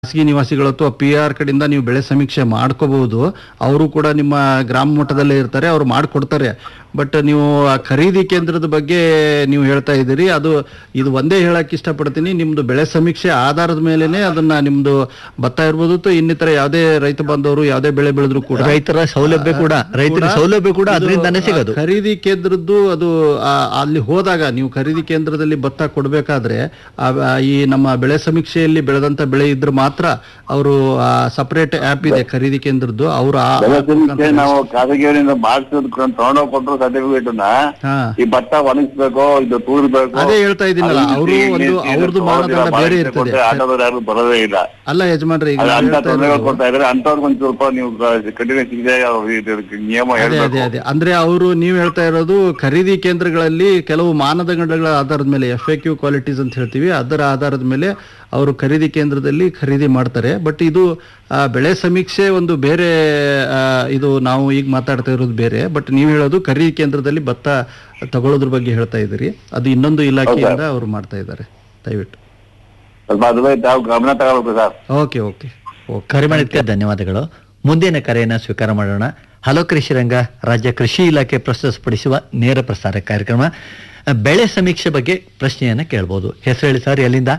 ಖಾಸಗಿ ನಿವಾಸಿಗಳು ಅಥವಾ ಪಿ ಆರ್ ಕಡೆಯಿಂದ ನೀವು ಬೆಳೆ ಸಮೀಕ್ಷೆ ಮಾಡ್ಕೋಬಹುದು ಅವರು ಕೂಡ ನಿಮ್ಮ ಗ್ರಾಮ ಮಟ್ಟದಲ್ಲೇ ಇರ್ತಾರೆ ಅವ್ರು ಮಾಡ್ಕೊಡ್ತಾರೆ ಬಟ್ ನೀವು ಆ ಖರೀದಿ ಕೇಂದ್ರದ ಬಗ್ಗೆ ನೀವು ಹೇಳ್ತಾ ಇದ್ದೀರಿ ಅದು ಇದು ಒಂದೇ ಹೇಳಕ್ ಇಷ್ಟಪಡ್ತೀನಿ ನಿಮ್ದು ಬೆಳೆ ಸಮೀಕ್ಷೆ ಆಧಾರದ ಮೇಲೆನೆ ಅದನ್ನ ನಿಮ್ದು ಭತ್ತ ಇರ್ಬೋದು ಅಥವಾ ಇನ್ನಿತರ ಯಾವುದೇ ರೈತ ಬಾಂಧವರು ಯಾವುದೇ ಬೆಳೆ ಬೆಳೆದ್ರು ಕೂಡ ರೈತರ ಸೌಲಭ್ಯ ಕೂಡ ರೈತರಿಗೆ ಸೌಲಭ್ಯ ಕೂಡ ಇದು, ಅದರಿಂದಾನೇ ಆ, ಸಿಗೋದು ಖರೀದಿ ಕೇಂದ್ರದ್ದು ಅದು ಆ, ಅಲ್ಲಿ ಹೋದಾಗ ನೀವು ಖರೀದಿ ಕೇಂದ್ರದಲ್ಲಿ ಭತ್ತ ಕೊಡಬೇಕಾದ್ರೆ ಈ ನಮ್ಮ ಬೆಳೆ ಸಮೀಕ್ಷೆಯಲ್ಲಿ ಬೆಳೆದಂತ ಬೆಳೆ ಇದ್ರೆ ಮಾತ್ರ ಅವರು ಸಪರೇಟ್ ಆಪ್ ಇದೆ ಖರೀದಿ ಕೇಂದ್ರದ್ದು ಅವರು ಬೆಳೆಸಲಿಕ್ಕೆ ನಾವು ಖಾಸಗಿಯವರಿಂದ ಮಾಡಿಸಿದ್ ತಗೊಂಡೋಗ್ ಕೊಟ್ಟರು ಸರ್ಟಿಫಿಕೇಟ್ ಹಾ ಈ ಭತ್ತ ಒಣಗಿಸ್ಬೇಕು ಇದು ತೂರ್ಬೇಕು ಅದೇ ಹೇಳ್ತಾ ಇದ್ದೀನಲ್ಲ ಅವರು ಒಂದು ಅವ್ರದ್ದು ಮಾನದಂಡ ಬೇರೆ ಇರ್ತದೆ ಆಟೋದವ್ರು ಯಾರು ಬರೋದೇ ಇಲ್ಲ ಅಲ್ಲ ಯಜಮಾನ್ರೆ ಈಗ ಅದು ನಾವ್ ಅಂತ ಹೇಳ್ತಾ ತೊಂದರೆಗಳು ಇರೋದು- ಕೊಡ್ತಾ ಇದ್ರೆ ಅಂತವ್ರಿಗೆ ಒಂದ್ ಸ್ವಲ್ಪ ನೀವು ಕಠಿಣ ಶಿಕ್ಷೆ ಇದಕ್ಕೆ ನಿಯಮ ಅದೇ ಅದೇ ಹೇಳ್ಬೇಕು ಅದೇ ಅಂದ್ರೆ ಅವರು ನೀವು ಹೇಳ್ತಾ ಇರೋದು ಖರೀದಿ ಕೇಂದ್ರಗಳಲ್ಲಿ ಕೆಲವು ಮಾನದಂಡಗಳ ಆಧಾರದ ಮೇಲೆ ಎಫ್ ಎ ಕ್ಯೂ ಕ್ವಾಲಿಟೀಸ್ ಅಂತ ಹೇಳ್ತೀವಿ ಅದರ ಆಧಾರದ ಮೇಲೆ ಅವರು ಖರೀದಿ ಕೇಂದ್ರದಲ್ಲಿ ಖರೀದಿ ಮಾಡ್ತಾರೆ ಬಟ್ ಇದು ಆ, ಬೆಳೆ ಸಮೀಕ್ಷೆ ಒಂದು ಬೇರೆ ಆ, ಇದು ನಾವು ಈಗ ಮಾತಾಡ್ತಾ ಇರೋದು ಬೇರೆ ಬಟ್ ನೀವು ಹೇಳೋದು ಖರೀದಿ ಕೇಂದ್ರದಲ್ಲಿ ಭತ್ತ ತಗೊಳ್ಳೋದ್ರ ಬಗ್ಗೆ ಹೇಳ್ತಾ ಇದ್ದೀರಿ ಅದು ಇನ್ನೊಂದು ಇಲಾಖೆಯಿಂದ ಅವರು ಮಾಡ್ತಾ ಇದ್ದಾರೆ ದಯವಿಟ್ಟು ಸ್ವಲ್ಪ ಅದ್ರ ಬಗ್ಗೆ ತಾವು ಗಮನ ತಗೋಬೇಕು ಸರ್ ಓಕೆ ಓಕೆ ಓಕೆ ಕರೆ ಮಾಡಿದ್ದಕ್ಕೆ ಧನ್ಯವಾದಗಳು ಮುಂದಿನ ಕರೆಯನ್ನ ಸ್ವೀಕಾರ ಮಾಡೋಣ ಹಲೋ ಕೃಷಿ ರಂಗ ರಾಜ್ಯ ಕೃಷಿ ಇಲಾಖೆ ಪ್ರಸ್ತುತಪಡಿಸುವ ನೇರ ಪ್ರಸಾರ ಕಾರ್ಯಕ್ರಮ ಅಹ್, ಬೆಳೆ ಸಮೀಕ್ಷೆ ಬಗ್ಗೆ ಪ್ರಶ್ನೆಯನ್ನ ಕೇಳ್ಬೋದು ಹೆಸರು ಹೇಳಿ ಸರ್ ಎಲ್ಲಿಂದ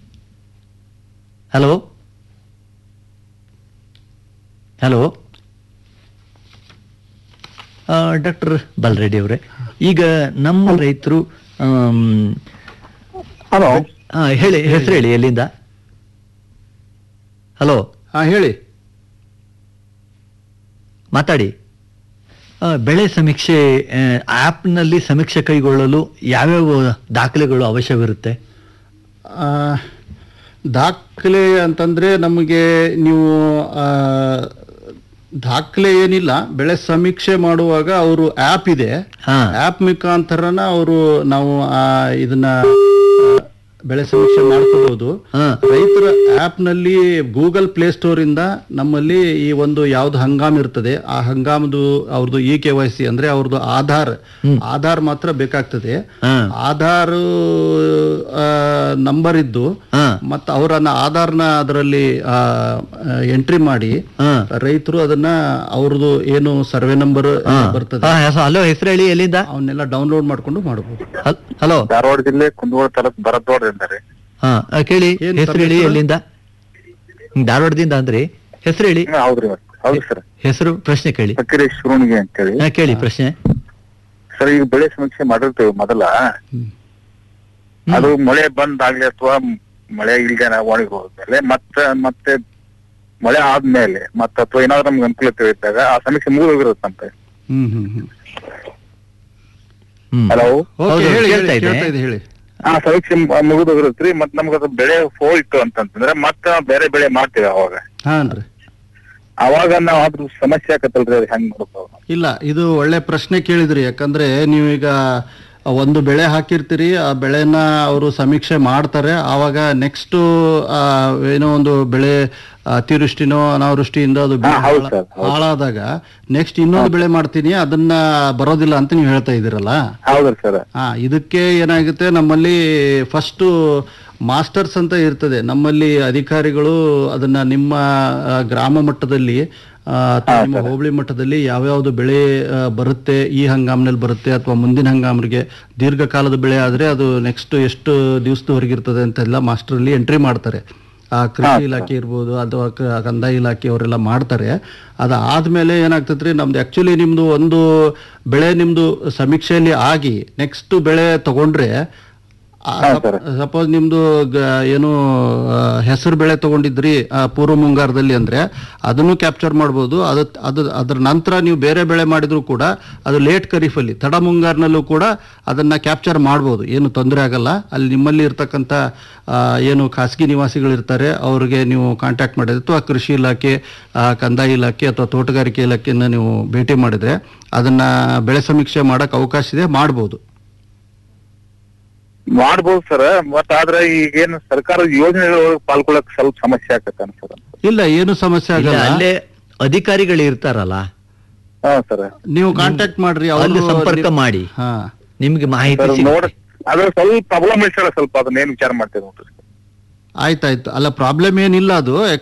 ಹಲೋ ಹಲೋ ಡಾಕ್ಟರ್ ಬಲ್ರೆಡ್ಡಿ ಅವರೇ ಈಗ ನಮ್ಮ ರೈತರು ಹಲೋ ಹೇಳಿ ಹೆಸರು ಹೇಳಿ ಎಲ್ಲಿಂದ ಹಲೋ ಹಾ ಹೇಳಿ ಮಾತಾಡಿ ಆ, ಬೆಳೆ ಸಮೀಕ್ಷೆ ಆ್ಯಪ್ನಲ್ಲಿ ಸಮೀಕ್ಷೆ ಕೈಗೊಳ್ಳಲು ಯಾವ್ಯಾವ ದಾಖಲೆಗಳು ಅವಶ್ಯವಿರುತ್ತೆ ಆ, ದಾಖಲೆ ಅಂತಂದ್ರೆ ನಮಗೆ ನೀವು ಆ, ದಾಖಲೆ ಏನಿಲ್ಲ ಬೆಳೆ ಸಮೀಕ್ಷೆ ಮಾಡುವಾಗ ಅವರು ಆ್ಯಪ್ ಇದೆ ಹಾ ಆ್ಯಪ್ ಮುಖಾಂತರನ ಅವರು ನಾವು ಆ, ಇದನ್ನ ಆ, ಬೆಳೆ ಸಮೀಕ್ಷೆ ಮಾಡ್ಕೋಬಹುದು ಹಾ ರೈತರ ಆ್ಯಪ್ ನಲ್ಲಿ ಗೂಗಲ್ ಪ್ಲೇ ಸ್ಟೋರ್ ಇಂದ ನಮ್ಮಲ್ಲಿ ಈ ಒಂದು ಯಾವ್ದು ಹಂಗಾಮ್ ಇರ್ತದೆ ಆ ಹಂಗಾಮದು ಅವ್ರದ್ದು ಇ ಕೆ ವೈ ಸಿ ಅಂದ್ರೆ ಅವ್ರದ್ದು ಆಧಾರ್ ಆಧಾರ್ ಮಾತ್ರ ಬೇಕಾಗ್ತದೆ ಹಾ ಆಧಾರ್ ನಂಬರ್ ಇದ್ದು ಹಾ ಮತ್ತು ಅವರನ್ನ ಆಧಾರ್ನ ಅದರಲ್ಲಿ ಎಂಟ್ರಿ ಮಾಡಿ ಹಾ ರೈತರು ಅದನ್ನ ಅವ್ರದ್ದು ಏನು ಸರ್ವೆ ನಂಬರ್ ಬರ್ತದೆ ಹಲೋ ಹೆಸರು ಹೇಳಿ ಎಲ್ಲಿಂದ ಅವನ್ನೆಲ್ಲ ಡೌನ್ಲೋಡ್ ಮಾಡ್ಕೊಂಡು ಮಾಡಬಹುದು ಹಲೋ ಧಾರವಾಡ ಜಿಲ್ಲೆ ಕುಂದಗೋಳ ತಾಲೂಕು ಭರದ್ವಾಡ ಎಂದರೆ ಹಾ ಆ, ಕೇಳಿ ಏನ್ ಹೆಸರು ಹೇಳಿ ಎಲ್ಲಿಂದ ಹ್ಮ್, ಧಾರವಾಡದಿಂದ ಅಂದ್ರಿ ಹೆಸರು ಹೇಳಿ ಹೌದ್ರಿ ಹೌದು ಸರ್ ಹೆಸರು ಪ್ರಶ್ನೆ ಕೇಳಿ ಸಕ್ಕಿರಿ ಶಿವಣಿಗೆ ಅಂತೇಳಿ ಹಾ, ಕೇಳಿ ಪ್ರಶ್ನೆ ಸರ್ ಈಗ ಬೆಳೆ ಸಮೀಕ್ಷೆ ಮಾಡಿರ್ತೇವೆ ಮೊದಲ ಅದು ಮಳೆ ಬಂದಾಗ್ಲಿ ಅಥವಾ ಮಳೆ ಇಲ್ದೇನ ಒಣಗಿ ಹೋದ್ಮೇಲೆ ಮತ್ತೆ ಮತ್ತೆ ಮಳೆ ಆದ್ಮೇಲೆ ಮತ್ತೆ ಅಥವಾ ಏನಾದ್ರು ನಮ್ಗೆ ಅನುಕೂಲತೆ ಇದ್ದಾಗ ಆ ಸಮೀಕ್ಷೆ ಮುಗಿದೋಗಿರುತ್ತಂತೆ ಹ್ಮ್ ಹ್ಮ್ ಹ್ಮ್ ಹ್ಮ್ ಹಲೋ ಓಕೆ ಹೌದು, ಹೇಳಿ ಕೇಳ್ತಾ ಹೇಳಿ, ಇದೆ. ಕೇಳ್ತಾ ಇದೆ ಹೇಳಿ ಆ ಸಮೀಕ್ಷೆ ಮುಗಿದೋಗಿರುತ್ರಿ ಮತ್ ನಮ್ಗೆ ಅದು ಬೆಳೆ ಹೋಯ್ತು ಅಂತಂತಂದ್ರೆ ಮತ್ತೆ ನಾವ್ ಬೇರೆ ಬೆಳೆ ಮಾಡ್ತೀವಿ ಅವಾಗ ಹಾನ್ರಿ ಅವಾಗ ನಾವ್ ಅದ್ರ ಸಮಸ್ಯೆ ಆಕತ್ತಲ್ರಿ ಅದು ಹೆಂಗ್ ನೋಡ್ಬೋದು ಇಲ್ಲ ಇದು ಒಳ್ಳೆ ಪ್ರಶ್ನೆ ಕೇಳಿದ್ರಿ ಯಾಕಂದ್ರೆ ನೀವೀಗ ಒಂದು ಬೆಳೆ ಹಾಕಿರ್ತೀರಿ ಆ ಬೆಳೆನ ಅವರು ಸಮೀಕ್ಷೆ ಮಾಡ್ತಾರೆ ಆವಾಗ ನೆಕ್ಸ್ಟ್ ಏನೋ ಒಂದು ಬೆಳೆ ಅತಿವೃಷ್ಟಿನೋ ಅನಾವೃಷ್ಟಿಯಿಂದ ಅದು ಬೆಳೆ ಹಾ, ಹೌದು ಹಾಳ- ಸರ್, ಹೌದು. ಹಾಳಾದಾಗ ನೆಕ್ಸ್ಟ್ ಇನ್ನೊಂದು ಬೆಳೆ ಮಾಡ್ತೀನಿ ಅದನ್ನ ಬರೋದಿಲ್ಲ ಅಂತ ನೀವು ಹೇಳ್ತಾ ಇದ್ದೀರಲ್ಲ ಹೌದ್ರಿ ಸರ್ ಹಾ ಇದಕ್ಕೆ ಏನಾಗುತ್ತೆ ನಮ್ಮಲ್ಲಿ ಫಸ್ಟು ಮಾಸ್ಟರ್ಸ್ ಅಂತ ಇರ್ತದೆ ನಮ್ಮಲ್ಲಿ ಅಧಿಕಾರಿಗಳು ಅದನ್ನ ನಿಮ್ಮ ಆ, ಗ್ರಾಮ ಮಟ್ಟದಲ್ಲಿ ಆ, ಅಥವಾ ನಿಮ್ಮ ಹೋಬಳಿ ಮಟ್ಟದಲ್ಲಿ ಯಾವ್ಯಾವ್ದು ಬೆಳೆ ಆ, ಬರುತ್ತೆ ಈ ಹಂಗಾಮ್ನಲ್ಲಿ ಬರುತ್ತೆ ಅಥವಾ ಮುಂದಿನ ಹಂಗಾಮ್ರಿಗೆ ದೀರ್ಘಕಾಲದ ಬೆಳೆ ಆದ್ರೆ ಅದು ನೆಕ್ಸ್ಟ್ ಎಷ್ಟು ದಿವಸದವರೆಗೆ ಇರ್ತದೆ ಅಂತೆಲ್ಲ ಮಾಸ್ಟರಲ್ಲಿ ಎಂಟ್ರಿ ಮಾಡ್ತಾರೆ ಆ ಕೃಷಿ ಇಲಾಖೆ ಇರ್ಬೋದು ಅಥವಾ ಕ- ಕಂದಾಯ ಇಲಾಖೆ ಅವರೆಲ್ಲ ಮಾಡ್ತಾರೆ ಅದಾದ್ಮೇಲೆ ಏನಾಗ್ತದ್ರಿ ನಮ್ದು ಆಕ್ಚುಲಿ ನಿಮ್ದು ಒಂದು ಬೆಳೆ ನಿಮ್ದು ಸಮೀಕ್ಷೆಯಲ್ಲಿ ಆಗಿ ನೆಕ್ಸ್ಟ್ ಬೆಳೆ ತಗೊಂಡ್ರೆ ಸಪೋಸ್ ನಿಮ್ದು ಗ- ಏನು ಹೆಸರು ಬೆಳೆ ತಗೊಂಡಿದ್ರಿ ಆ, ಪೂರ್ವ ಮುಂಗಾರದಲ್ಲಿ ಅಂದ್ರೆ ಅದನ್ನು ಕ್ಯಾಪ್ಚರ್ ಮಾಡ್ಬೋದು ಅದು ಅದು ಅದ್ರ ನಂತರ ನೀವು ಬೇರೆ ಬೆಳೆ ಮಾಡಿದ್ರು ಕೂಡ ಅದು ಲೇಟ್ ಖರೀಫಲ್ಲಿ ತಡ ಮುಂಗಾರಿನಲ್ಲೂ ಕೂಡ ಅದನ್ನ ಕ್ಯಾಪ್ಚರ್ ಮಾಡ್ಬೋದು ಏನು ತೊಂದರೆ ಆಗಲ್ಲ ಅಲ್ಲಿ ನಿಮ್ಮಲ್ಲಿ ಇರ್ತಕ್ಕಂಥ ಆ, ಏನು ಖಾಸಗಿ ನಿವಾಸಿಗಳು ಇರ್ತಾರೆ ಅವ್ರಿಗೆ ನೀವು ಕಾಂಟ್ಯಾಕ್ಟ್ ಮಾಡಿದ್ರೆ ಅಥವಾ ಕೃಷಿ ಇಲಾಖೆ ಆ, ಕಂದಾಯ ಇಲಾಖೆ ಅಥವಾ ತೋಟಗಾರಿಕೆ ಇಲಾಖೆಯನ್ನ ನೀವು ಭೇಟಿ ಮಾಡಿದ್ರೆ ಅದನ್ನ ಬೆಳೆ ಸಮೀಕ್ಷೆ ಮಾಡಕ್ ಅವಕಾಶ ಇದೆ ಮಾಡ್ಬೋದು ಮಾಡ್ಬೋದು ಸರ್ ಮತ್ ಆದ್ರೆ ಈಗೇನು ಸರ್ಕಾರದ ಯೋಜನೆಗಳೊಳಗೆ ಪಾಲ್ಗೊಳಕ್ ಸ್ವಲ್ಪ ಸಮಸ್ಯೆ ಆಗತ್ತೆ ಅನ್ಸರ್ ಇಲ್ಲ ಏನು ಸಮಸ್ಯೆ ಇಲ್ಲ, ಆಗಲ್ಲ ಅಲ್ಲೇ ಅಧಿಕಾರಿಗಳು ಇರ್ತಾರಲ್ಲ ಹಾ ಸರ್ ನೀವು ಕಾಂಟ್ಯಾಕ್ಟ್ ಮಾಡ್ರಿ ಅಲ್ಲಿ ಅವ್ರು ಸಂಪರ್ಕ ಮಾಡಿ ಹಾ ನಿಮ್ಗೆ ಮಾಹಿತಿ ಸರ್ ಸಿಗುತ್ತೆ. ನೋಡ್ ಅದ್ರ ಸ್ವಲ್ಪ ಪ್ರಾಬ್ಲಮ್ ಇರ್ತಾರ ಸ್ವಲ್ಪ ಅದನ್ನ ಏನ್ ವಿಚಾರ ಮಾಡ್ತೇವೆ ನೋಡ್ರಿ ಆಯ್ತಾಯ್ತು ಅಲ್ಲ ಪ್ರಾಬ್ಲಮ್ ಏನಿಲ್ಲ ಅದು